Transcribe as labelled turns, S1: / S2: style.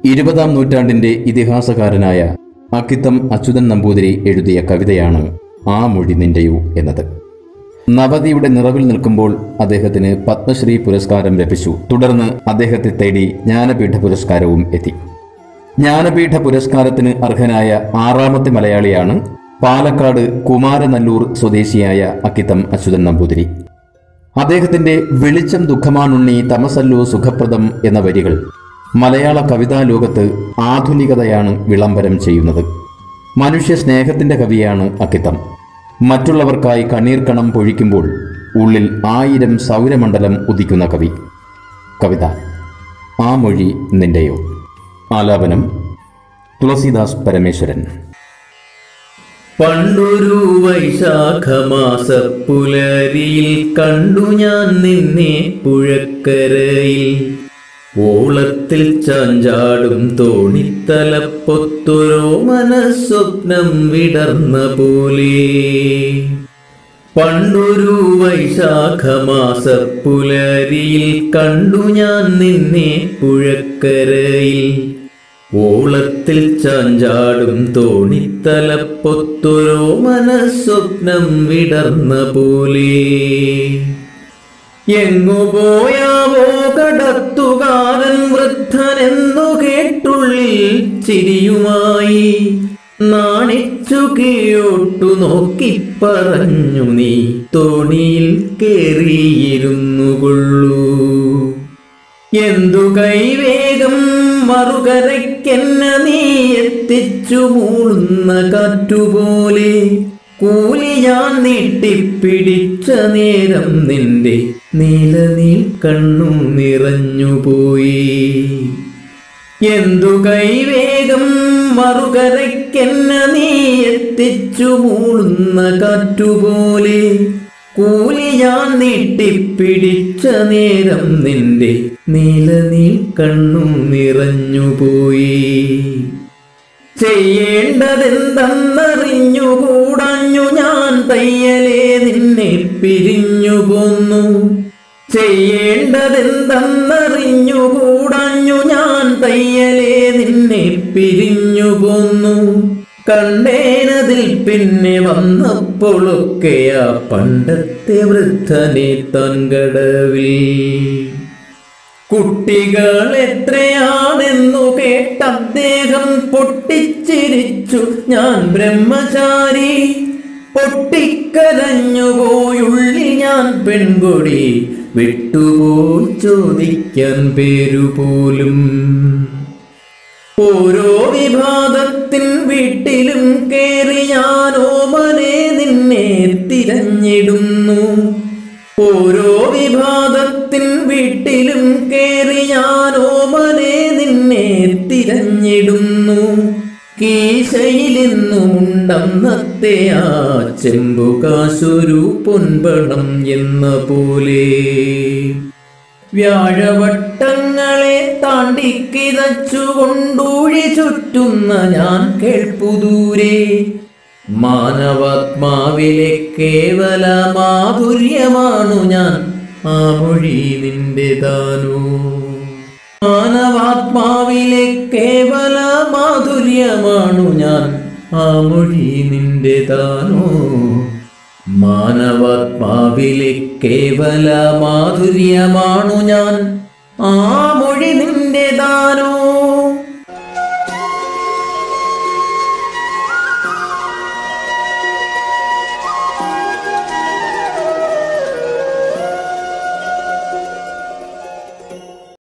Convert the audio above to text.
S1: ഇരുപതാം നൂറ്റാണ്ടിന്റെ ഇതിഹാസകാരനായ അക്കിത്തം അച്യുതൻ നമ്പൂതിരി എഴുതിയ കവിതയാണ് ആ മൊഴി നിന്റെയു എന്നത് നവതിയുടെ നിറവിൽ നിൽക്കുമ്പോൾ അദ്ദേഹത്തിന് പത്മശ്രീ പുരസ്കാരം ലഭിച്ചു തുടർന്ന് അദ്ദേഹത്തെ തേടി ജ്ഞാനപീഠ പുരസ്കാരവും എത്തി ജ്ഞാനപീഠ പുരസ്കാരത്തിന് അർഹനായ ആറാമത്തെ മലയാളിയാണ് പാലക്കാട് കുമാരനല്ലൂർ സ്വദേശിയായ അക്കിത്തം അച്യുതൻ നമ്പൂതിരി അദ്ദേഹത്തിന്റെ വെളിച്ചം ദുഃഖമാണുണ്ണി തമസല്ലു സുഖപ്രദം എന്ന വരികൾ മലയാള കവിതാ ലോകത്ത് ആധുനികതയാണ് വിളംബരം ചെയ്യുന്നത് മനുഷ്യ സ്നേഹത്തിന്റെ കവിയാണ് അക്കിത്തം മറ്റുള്ളവർക്കായി കണ്ണീർക്കണം പൊഴിക്കുമ്പോൾ ഉള്ളിൽ ആയിരം സൗരമണ്ഡലം ഉദിക്കുന്ന കവി കവിത ആ മൊഴി നിന്റെയോ ആലാപനം തുളസീദാസ് പരമേശ്വരൻ
S2: പണ്ടൊരു വൈശാഖമാസ പുലരിയിൽ കണ്ടു ഞാൻ നിന്നെ പുഴക്കരയിൽ ഓളത്തിൽ ചാഞ്ചാടും തോണിത്തലപ്പൊത്തൊരോ മനസ്വപ്നം വിടർന്ന പോലെ പണ്ടൊരു വൈശാഖമാസ പുലരിയിൽ കണ്ടു ഞാൻ നിന്നെ പുഴക്കരയിൽ ഓളത്തിൽ ചാഞ്ചാടും തോണിത്തലപ്പൊത്തൊരോ മനസ്വപ്നം വിടർന്ന പോലെ എങ്ങു പോയാവോ കടത്തുകാരൻ വൃദ്ധനെന്നു കേട്ടുള്ളിൽ ചിരിയുമായി നാണിച്ചു കീഴോട്ടു നോക്കി പറഞ്ഞു നീ തോണിയിൽ കേറിയിരുന്നു കൊള്ളൂ എന്തു കൈവേഗം മറുകരയ്ക്കെന്ന നീ എത്തിച്ചു മൂളുന്ന കാറ്റുപോലെ കൂലി ഞാൻ നീട്ടിപ്പിടിച്ച നേരം നിന്റെ നീലനീൽ കണ്ണു നിറഞ്ഞുപോയി എന്തു കൈവേഗം മറുകരയ്ക്കെന്ന നീ എത്തിച്ചു മൂളുന്ന കാറ്റുപോലെ കൂലി ഞാൻ നീട്ടിപ്പിടിച്ച നേരം നിന്റെ നീലനീൽ കണ്ണു നിറഞ്ഞുപോയി ചെയ്യേണ്ടതെന്തെന്നറിഞ്ഞുകൂടഞ്ഞു ഞാൻ തയ്യലേ നിന്നെ പിരിഞ്ഞു പോന്നു ചെയ്യേണ്ടതെന്തെന്നറിഞ്ഞുകൂടഞ്ഞു ഞാൻ തയ്യലേ നിന്നെ പിരിഞ്ഞു പോന്നു കണ്ടേനതിൽ പിന്നെ വന്നപ്പോഴൊക്കെയാ പണ്ടത്തെ വൃദ്ധനെ തൻകടവിൽ കുട്ടികൾ എത്രയാണെന്നു കേട്ട അദ്ദേഹം പൊട്ടിച്ചിരിച്ചു ഞാൻ ബ്രഹ്മചാരി പൊട്ടിക്കരഞ്ഞുപോയുള്ളി ഞാൻ പെൺകൊടി വിട്ടുപോയി ചോദിക്കാൻ പേരുപോലും ഓരോ വിഭാഗത്തിൻ വീട്ടിലും കേറി ഞാനോ മനെ നിന്നെ തിരഞ്ഞിടുന്നു ഓരോ വിഭാഗത്തിൻ വീട്ടിലും കേറി ഞാനോ മനെ നിന്നെ തിരഞ്ഞിടുന്നു കീശയിലെന്നുമുണ്ടന്നത്തെ ആ ചെമ്പുകാശൊരു പൊൻപണം എന്ന പോലെ വ്യാഴവട്ടങ്ങളെ താണ്ടി കിതച്ചുകൊണ്ടൂഴി ചുറ്റുന്ന ഞാൻ കേൾപ്പുദൂരെ മാനവാത്മാവിലെ കേവല മാധുര്യമാണു ഞാൻ ആ മൊഴി നിന്റെ താനോ മാനവാത്മാവിലെ കേവല മാധുര്യമാണു ഞാൻ ആ മൊഴി നിന്റെ താനോ മാനവാത്മാവിലെ കേവല മാധുര്യമാണു ഞാൻ ആ മൊഴി നിന്റെ താനോ